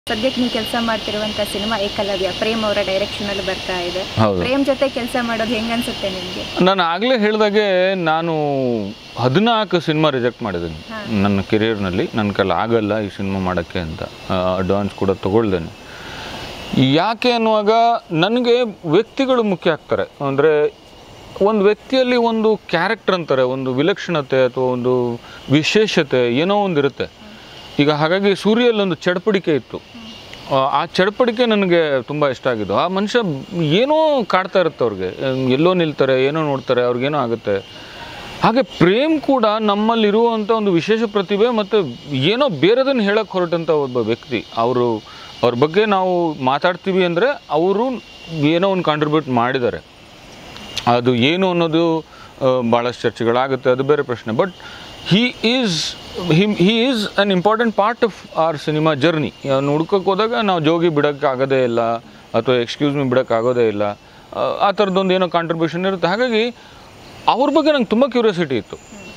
ಸದ್ಯಕ್ಕೆ ನೀವು ಕೆಲಸ ಮಾಡ್ತಿರುವಂತ ಸಿನಿಮಾ ಏಕಲವ್ಯ ಪ್ರೇಮ್ ಅವರ ಡೈರೆಕ್ಷನ್ ಅಲ್ಲಿ ಬರ್ತಾ ಇದೆ ಹೌದು ಪ್ರೇಮ್ ಜೊತೆ ಕೆಲಸ ಮಾಡೋದು ಹೆಂಗನ್ಸುತ್ತೆ ನಿಮ್ಗೆ ನಾನು ಆಗಲೇ ಹೇಳಿದಾಗೆ ನಾನು ಹದಿನಾಲ್ಕು ಸಿನಿಮಾ ರಿಜೆಕ್ಟ್ ಮಾಡಿದ್ದೀನಿ ನನ್ನ ಕೆರಿಯರ್ನಲ್ಲಿ ನನ್ನ ಕೈಲಿ ಆಗಲ್ಲ ಈ ಸಿನಿಮಾ ಮಾಡೋಕ್ಕೆ ಅಂತ ಅಡ್ವಾನ್ಸ್ ಕೂಡ ತೊಗೊಳ್ದೇನೆ ಯಾಕೆ ಅನ್ನುವಾಗ ನನಗೆ ವ್ಯಕ್ತಿಗಳು ಮುಖ್ಯ ಆಗ್ತಾರೆ ಅಂದರೆ ಒಂದು ವ್ಯಕ್ತಿಯಲ್ಲಿ ಒಂದು ಕ್ಯಾರೆಕ್ಟರ್ ಅಂತಾರೆ ಒಂದು ವಿಲಕ್ಷಣತೆ ಅಥವಾ ಒಂದು ವಿಶೇಷತೆ ಏನೋ ಒಂದು ಇರುತ್ತೆ ಈಗ ಹಾಗಾಗಿ ಸೂರ್ಯಲ್ಲಿ ಒಂದು ಚಡಪಡಿಕೆ ಇತ್ತು ಆ, ಆ ಚಡಪಡಿಕೆ ನನಗೆ ತುಂಬ ಇಷ್ಟ ಆಗಿದ್ದು ಆ ಮನುಷ್ಯ ಏನೋ ಕಾಡ್ತಾ ಇರುತ್ತೆ ಅವ್ರಿಗೆ ಎಲ್ಲೋ ನಿಲ್ತಾರೆ ಏನೋ ನೋಡ್ತಾರೆ ಅವ್ರಿಗೇನೋ ಆಗುತ್ತೆ ಹಾಗೆ ಪ್ರೇಮ್ ಕೂಡ ನಮ್ಮಲ್ಲಿರುವಂಥ ಒಂದು ವಿಶೇಷ ಪ್ರತಿಭೆ ಮತ್ತು ಏನೋ ಬೇರೆದನ್ನು ಹೇಳಕ್ಕೆ ಹೊರಟಂಥ ಒಬ್ಬ ವ್ಯಕ್ತಿ ಅವರು ಅವ್ರ ಬಗ್ಗೆ ನಾವು ಮಾತಾಡ್ತೀವಿ ಅಂದರೆ ಅವರು ಏನೋ ಒಂದು ಕಾಂಟ್ರಿಬ್ಯೂಟ್ ಮಾಡಿದ್ದಾರೆ ಅದು ಏನು ಅನ್ನೋದು ಆ, ಭಾಳಷ್ಟು ಚರ್ಚೆಗಳಾಗುತ್ತೆ ಅದು ಬೇರೆ ಪ್ರಶ್ನೆ but he is him he is an important part of our cinema journey ಹುಡ್ಕಕ್ಕೆ ಹೋದಾಗ ನಾವು ಜೋಗಿ ಬಿಡೋಕ್ಕೆ ಆಗೋದೇ ಇಲ್ಲ ಅಥವಾ ಎಕ್ಸ್ಕ್ಯೂಸ್ ಮಿ ಬಿಡೋಕ್ಕೆ ಆಗೋದೇ ಇಲ್ಲ ಆ, ಆ ಥರದ್ದೊಂದು ಏನೋ ಕಾಂಟ್ರಿಬ್ಯೂಷನ್ ಇರುತ್ತೆ ಹಾಗಾಗಿ ಅವ್ರ ಬಗ್ಗೆ ನಂಗೆ ತುಂಬ ಕ್ಯೂರಿಯಾಸಿಟಿ ಇತ್ತು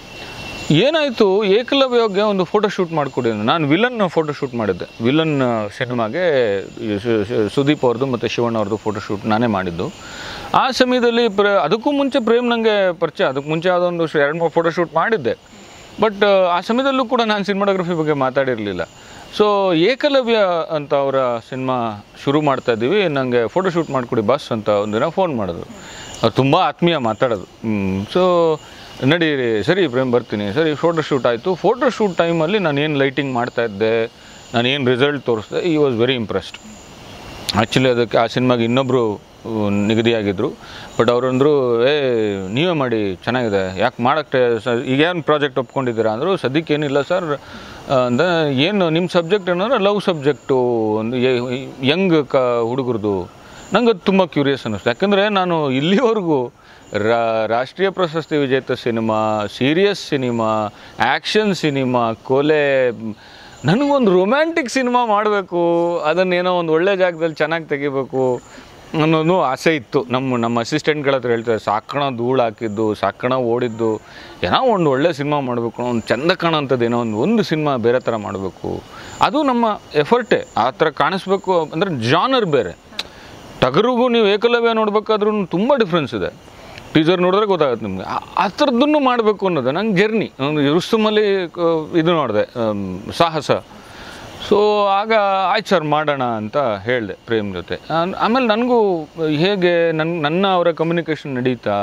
ಏನಾಯಿತು ಏಕಲವ್ಯಗೆ ಒಂದು ಫೋಟೋ ಶೂಟ್ ಮಾಡಿಕೊಡಿ ನಾನು ವಿಲನ್ ಫೋಟೋ ಶೂಟ್ ಮಾಡಿದ್ದೆ ವಿಲನ್ ಸಿನಿಮಾಗೆ ಶು- ಶು- ಸುದೀಪ್ ಅವ್ರದ್ದು ಮತ್ತು ಶಿವಣ್ಣ ಅವ್ರದ್ದು ಫೋಟೋ ಶೂಟ್ ನಾನೇ ಮಾಡಿದ್ದು ಆ ಸಮಯದಲ್ಲಿ ಪ್ರ ಅದಕ್ಕೂ ಮುಂಚೆ ಪ್ರೇಮ್ ನನಗೆ ಪರಿಚಯ ಅದಕ್ಕೆ ಮುಂಚೆ ಯಾವುದೊಂದು ಎರಡು ಮೂರು ಫೋಟೋ ಶೂಟ್ ಮಾಡಿದ್ದೆ ಬಟ್ ಆ ಸಮಯದಲ್ಲೂ ಕೂಡ ನಾನು ಸಿನಿಮಾಟೋಗ್ರಫಿ ಬಗ್ಗೆ ಮಾತಾಡಿರಲಿಲ್ಲ ಸೊ ಏಕಲವ್ಯ ಅಂತ ಅವರ ಸಿನಿಮಾ ಶುರು ಮಾಡ್ತಾ ಇದ್ದೀವಿ ನನಗೆ ಫೋಟೋ ಶೂಟ್ ಮಾಡಿಕೊಡಿ ಬಸ್ ಅಂತ ಒಂದಿನ ಫೋನ್ ಮಾಡಿದ್ರು ಅವ್ರು ತುಂಬ ಆತ್ಮೀಯ ಮಾತಾಡೋದು ಸೊ ನಡೀರಿ ಸರಿ ಪ್ರೇಮ್ ಬರ್ತೀನಿ ಸರಿ ಫೋಟೋ ಶೂಟ್ ಆಯಿತು ಫೋಟೋ ಶೂಟ್ ಟೈಮಲ್ಲಿ ನಾನು ಏನು ಲೈಟಿಂಗ್ ಮಾಡ್ತಾ ಇದ್ದೆ ನಾನು ಏನು ರಿಸಲ್ಟ್ ತೋರಿಸ್ದೆ ಈ ವಾಸ್ ವೆರಿ ಇಂಪ್ರೆಸ್ಡ್ ಆ್ಯಕ್ಚುಲಿ ಅದಕ್ಕೆ ಆ ಸಿನಿಮಾಗೆ ಇನ್ನೊಬ್ಬರು ನಿಗದಿಯಾಗಿದ್ದರು ಬಟ್ ಅವರಂದರು ಏ ನೀವೇ ಮಾಡಿ ಚೆನ್ನಾಗಿದೆ ಯಾಕೆ ಮಾಡೋಕ್ಕೆ ಸ ಈಗೇನು ಪ್ರಾಜೆಕ್ಟ್ ಒಪ್ಕೊಂಡಿದ್ದೀರಾ ಅಂದರು ಸದ್ಯಕ್ಕೆ ಏನಿಲ್ಲ ಸರ್ ಅಂದ ಏನು ನಿಮ್ಮ ಸಬ್ಜೆಕ್ಟ್ ಏನಂದ್ರೆ ಲವ್ ಸಬ್ಜೆಕ್ಟು ಒಂದು ಯಂಗ್ ಕ ಹುಡುಗರದು ನಂಗೆ ಅದು ತುಂಬ ಕ್ಯೂರಿಯಸ್ ಅನ್ನಿಸ್ತು ಯಾಕಂದರೆ ನಾನು ಇಲ್ಲಿವರೆಗೂ ರಾ ರಾಷ್ಟ್ರೀಯ ಪ್ರಶಸ್ತಿ ವಿಜೇತ cinema serious cinema action cinema ಕೊಲೆ ನನಗೊಂದು ರೊಮ್ಯಾಂಟಿಕ್ ಸಿನಿಮಾ ಮಾಡಬೇಕು ಅದನ್ನೇನೋ ಒಂದು ಒಳ್ಳೆ ಜಾಗದಲ್ಲಿ ಚೆನ್ನಾಗಿ ತೆಗಿಬೇಕು ಅನ್ನೋದು ಆಸೆ ಇತ್ತು ನಮ್ಮ ನಮ್ಮ ಅಸಿಸ್ಟೆಂಟ್ಗಳ ಹತ್ರ ಹೇಳ್ತಾರೆ ಸಾಕಣ ಧೂಳು ಹಾಕಿದ್ದು ಸಾಕಣ ಓಡಿದ್ದು ಏನೋ ಒಂದು ಒಳ್ಳೆ ಸಿನಿಮಾ ಮಾಡಬೇಕು ಒಂದು ಚಂದ ಕಾಣೋಂಥದ್ದು ಏನೋ ಒಂದು ಒಂದು ಸಿನಿಮಾ ಬೇರೆ ಥರ ಮಾಡಬೇಕು ಅದು ನಮ್ಮ ಎಫರ್ಟೇ ಆ ಥರ ಕಾಣಿಸ್ಬೇಕು ಅಂದರೆ ಜಾನರ್ ಬೇರೆ ಟಗರಿಗೂ ನೀವು ಏಕಲವ್ಯ ನೋಡ್ಬೇಕಾದ್ರೂ ತುಂಬ ಡಿಫ್ರೆನ್ಸ್ ಇದೆ ಟೀಸರ್ ನೋಡಿದ್ರೆ ಗೊತ್ತಾಗುತ್ತೆ ನಿಮಗೆ ಆ ಥರದ್ದನ್ನು ಮಾಡಬೇಕು ಅನ್ನೋದು ನಂಗೆ ಜರ್ನಿ ಒಂದು ರುಸ್ತುಮಲ್ಲಿ ಕ- ಇದು ನೋಡಿದೆ ಸಾಹಸ ಸೊ ಆಗ ಆಯ್ತು ಸರ್ ಮಾಡೋಣ ಅಂತ ಹೇಳಿದೆ ಪ್ರೇಮ್ ಜೊತೆ ಆನ್- ಆಮೇಲೆ ನನಗೂ ಹೇಗೆ ನನ್ನ ನನ್ನ ಅವರ ಕಮ್ಯುನಿಕೇಷನ್ ನಡೀತಾ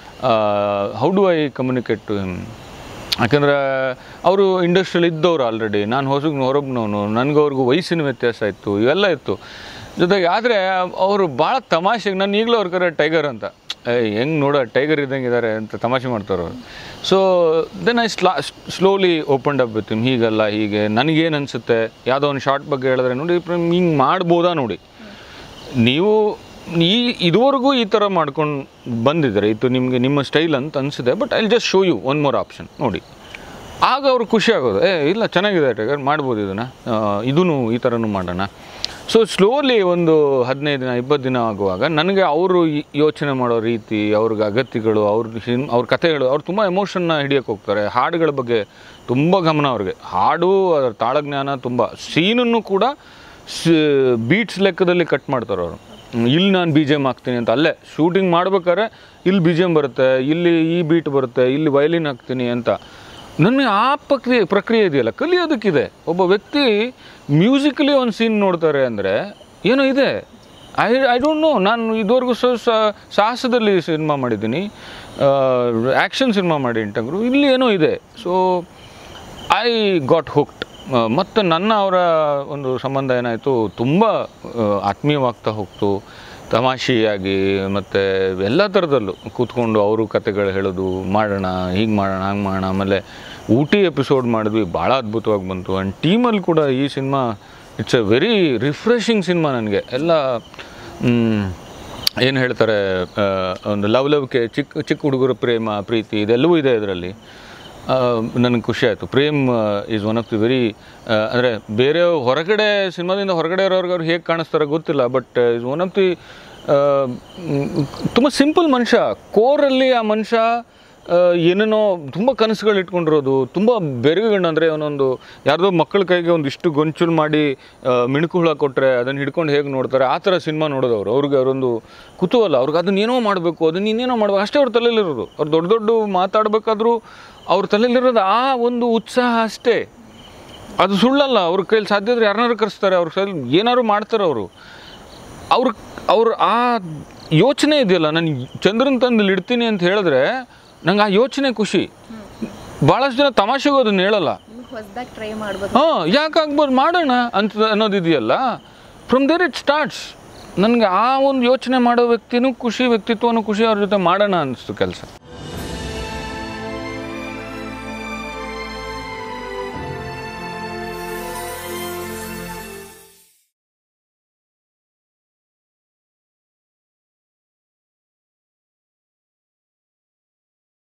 how do I communicate to him ಯಾಕಂದ್ರೆ ಅವರು ಇಂಡಸ್ಟ್ರಿಯಲ್ಲಿ ಇದ್ದವ್ರು ಆಲ್ರೆಡಿ ನಾನು ಹೊಸಗ್ ಹೊರಗ್ನವನು ನನಗೂ ಅವ್ರಿಗೂ ವಯಸ್ಸಿನ ವ್ಯತ್ಯಾಸ ಇತ್ತು ಇವೆಲ್ಲ ಇತ್ತು ಜೊತೆಗೆ ಆದರೆ ಅವರು ಭಾಳ ತಮಾಷೆಗೆ ನಾನು ಈಗಲೂ ಅವ್ರ ಕರೆ ಟೈಗರ್ ಅಂತ ಏಯ್ ಹೆಂಗೆ ನೋಡೋ ಟೈಗರ್ ಇದ್ದಂಗೆ ಇದ್ದಾರೆ ಅಂತ ತಮಾಷೆ ಮಾಡ್ತಾರೆ ಅವರು ಸೊ ದೆನ್ ಐ ಸ್ಲಾ slowly opened up with him ಹೀಗಲ್ಲ ಹೀಗೆ ನನಗೇನು ಅನಿಸುತ್ತೆ ಯಾವುದೋ ಒಂದು ಶಾರ್ಟ್ ಬಗ್ಗೆ ಹೇಳಿದ್ರೆ ನೋಡಿ ಹಿಂಗೆ ಮಾಡ್ಬೋದಾ ನೋಡಿ ನೀವು ಈ ಇದುವರೆಗೂ ಈ ಥರ ಮಾಡ್ಕೊಂಡು ಬಂದಿದ್ದಾರೆ ಇದು ನಿಮಗೆ ನಿಮ್ಮ ಸ್ಟೈಲ್ ಅಂತ ಅನಿಸಿದೆ but I just show you one more option ನೋಡಿ ಆಗ ಅವ್ರು ಖುಷಿ ಆಗೋದು ಏ ಇಲ್ಲ ಚೆನ್ನಾಗಿದೆ ಟೈಗರ್ ಮಾಡ್ಬೋದು ಇದನ್ನು ಇದೂ ಈ ಥರನೂ ಮಾಡೋಣ ಸೊ ಸ್ಲೋಲಿ ಒಂದು ಹದಿನೈದು ದಿನ ಇಪ್ಪತ್ತು ದಿನ ಆಗುವಾಗ ನನಗೆ ಅವರು ಯೋಚನೆ ಮಾಡೋ ರೀತಿ ಅವ್ರಿಗೆ ಅಗತ್ಯಗಳು ಅವ್ರ ಹಿನ್ ಅವ್ರ ಕಥೆಗಳು ಅವ್ರು ತುಂಬ ಎಮೋಷನ್ನ ಹಿಡಿಯೋಕ್ಕೆ ಹೋಗ್ತಾರೆ ಹಾಡುಗಳ ಬಗ್ಗೆ ತುಂಬ ಗಮನ ಅವ್ರಿಗೆ ಹಾಡು ಅದರ ತಾಳಜ್ಞಾನ ತುಂಬ ಸೀನನ್ನು ಕೂಡ ಬೀಟ್ಸ್ ಲೆಕ್ಕದಲ್ಲಿ ಕಟ್ ಮಾಡ್ತಾರೆ ಅವರು ಇಲ್ಲಿ ನಾನು ಬಿ ಜಿ ಎಮ್ ಹಾಕ್ತೀನಿ ಅಂತ ಅಲ್ಲೇ ಶೂಟಿಂಗ್ ಮಾಡ್ಬೇಕಾದ್ರೆ ಇಲ್ಲಿ ಬಿ ಜಿ ಎಮ್ ಬರುತ್ತೆ ಇಲ್ಲಿ ಈ ಬೀಟ್ ಬರುತ್ತೆ ಇಲ್ಲಿ ವಯಲಿನ್ ಹಾಕ್ತೀನಿ ಅಂತ ನನಗೆ ಆ ಪ್ರಕ್ರಿಯೆ ಪ್ರಕ್ರಿಯೆ ಇದೆಯಲ್ಲ ಕಲಿಯೋದಕ್ಕಿದೆ ಒಬ್ಬ ವ್ಯಕ್ತಿ ಮ್ಯೂಸಿಕಲಿ ಒಂದು ಸೀನ್ ನೋಡ್ತಾರೆ ಅಂದರೆ ಏನೋ ಇದೆ ಐ ಐ ಡೋಂಟ್ ನೋ ನಾನು ಇದುವರೆಗೂ ಸ ಸ- ಸಾಹಸದಲ್ಲಿ ಸಿನಿಮಾ ಮಾಡಿದ್ದೀನಿ ಆ್ಯಕ್ಷನ್ ಸಿನಿಮಾ ಮಾಡಿ ಇಂಟಂಗ್ರು ಇಲ್ಲಿ ಏನೋ ಇದೆ ಸೊ ಐ ಗಾಟ್ ಹುಕ್ಡ್ ಮತ್ತು ನನ್ನ ಅವರ ಒಂದು ಸಂಬಂಧ ಏನಾಯಿತು ತುಂಬ ಆತ್ಮೀಯವಾಗ್ತಾ ಹೋಗ್ತು ತಮಾಷೆಯಾಗಿ ಮತ್ತು ಎಲ್ಲ ಥರದಲ್ಲೂ ಕೂತ್ಕೊಂಡು ಅವರು ಕತೆಗಳು ಹೇಳೋದು ಮಾಡೋಣ ಹೀಗೆ ಮಾಡೋಣ ಹಂಗೆ ಮಾಡೋಣ ಆಮೇಲೆ ಊಟಿ ಎಪಿಸೋಡ್ ಮಾಡಿದ್ವಿ ಭಾಳ ಅದ್ಭುತವಾಗಿ ಬಂತು ಆ್ಯಂಡ್ ಟೀಮಲ್ಲಿ ಕೂಡ ಈ cinema it's a very refreshing cinema ನನಗೆ ಎಲ್ಲ ಏನು ಹೇಳ್ತಾರೆ ಆ, ಒಂದು ಲವಲವಿಕೆ ಚಿಕ್ಕ ಚಿಕ್ಕ ಹುಡುಗರ ಪ್ರೇಮ ಪ್ರೀತಿ ಇದೆಲ್ಲವೂ ಇದೆ ಇದರಲ್ಲಿ ನನಗೆ ಖುಷಿ ಆಯಿತು Prem is one of the very ಅಂದರೆ ಬೇರೆ ಹೊರಗಡೆ ಸಿನಿಮಾದಿಂದ ಹೊರಗಡೆ ಇರೋರ್ಗೆ ಅವ್ರು ಹೇಗೆ ಕಾಣಿಸ್ತಾರೋ ಗೊತ್ತಿಲ್ಲ but is one of the ತುಂಬ ಸಿಂಪಲ್ ಮನುಷ್ಯ ಕೋರಲ್ಲಿ ಆ ಮನುಷ್ಯ ಆ, ಏನೇನೋ ತುಂಬ ಕನಸುಗಳು ಇಟ್ಕೊಂಡಿರೋದು ತುಂಬ ಬೆರಗುಗಣ್ಣು ಅಂದರೆ ಅವನೊಂದು ಯಾರ್ದೋ ಮಕ್ಕಳ ಕೈಗೆ ಒಂದು ಇಷ್ಟು ಗೊಂಚಲು ಮಾಡಿ ಆ, ಮಿಣುಕು ಹುಳ ಕೊಟ್ಟರೆ ಅದನ್ನು ಹಿಡ್ಕೊಂಡು ಹೇಗೆ ನೋಡ್ತಾರೆ ಆ ಥರ ಸಿನಿಮಾ ನೋಡೋದವ್ರು ಅವ್ರಿಗೆ ಅವರೊಂದು ಕುತೂಹಲ ಅವ್ರಿಗೆ ಅದನ್ನ ಏನೋ ಮಾಡಬೇಕು ಅದನ್ನ ಇನ್ನೇನೋ ಮಾಡಬೇಕು ಅಷ್ಟೇ ಅವ್ರ ತಲೆಯಲ್ಲಿರೋದು ಅವ್ರು ದೊಡ್ಡ ದೊಡ್ಡ ಮಾತಾಡಬೇಕಾದ್ರೂ ಅವ್ರ ತಲೆಯಲ್ಲಿರೋದು ಆ ಒಂದು ಉತ್ಸಾಹ ಅಷ್ಟೇ ಅದು ಸುಳ್ಳಲ್ಲ ಅವ್ರ ಕೈಲಿ ಸಾಧ್ಯ ಇದ್ರೆ ಯಾರನ್ನಾರು ಕರೆಸ್ತಾರೆ ಅವ್ರ ಕೈಲಿ ಏನಾದ್ರು ಮಾಡ್ತಾರೆ ಅವರು ಅವ್ರ ಅವ್ರ ಆ ಯೋಚನೆ ಇದೆಯಲ್ಲ ನಾನು ಚಂದ್ರನ ತಂದು ಇಲ್ಲಿ ಇಡ್ತೀನಿ ಅಂತ ಹೇಳಿದ್ರೆ ನಂಗೆ ಆ ಯೋಚನೆ ಖುಷಿ ಭಾಳಷ್ಟು ಜನ ತಮಾಷೆಗೂ ಅದನ್ನ ಹೇಳಲ್ಲ ಹೊಸದಾಗಿ ಟ್ರೈ ಮಾಡ್ಬೋದು ಹಾಂ ಯಾಕೆ ಆಗ್ಬೋದು ಮಾಡೋಣ ಅಂತ ಅನ್ನೋದಿದೆಯಲ್ಲ ಫ್ರಮ್ ದೇರ್ ಇಟ್ ಸ್ಟಾರ್ಟ್ಸ್ ನನಗೆ ಆ ಒಂದು ಯೋಚನೆ ಮಾಡೋ ವ್ಯಕ್ತಿನೂ ಖುಷಿ ವ್ಯಕ್ತಿತ್ವನೂ ಖುಷಿ ಅವ್ರ ಜೊತೆ ಮಾಡೋಣ ಅನಿಸ್ತು ಕೆಲಸ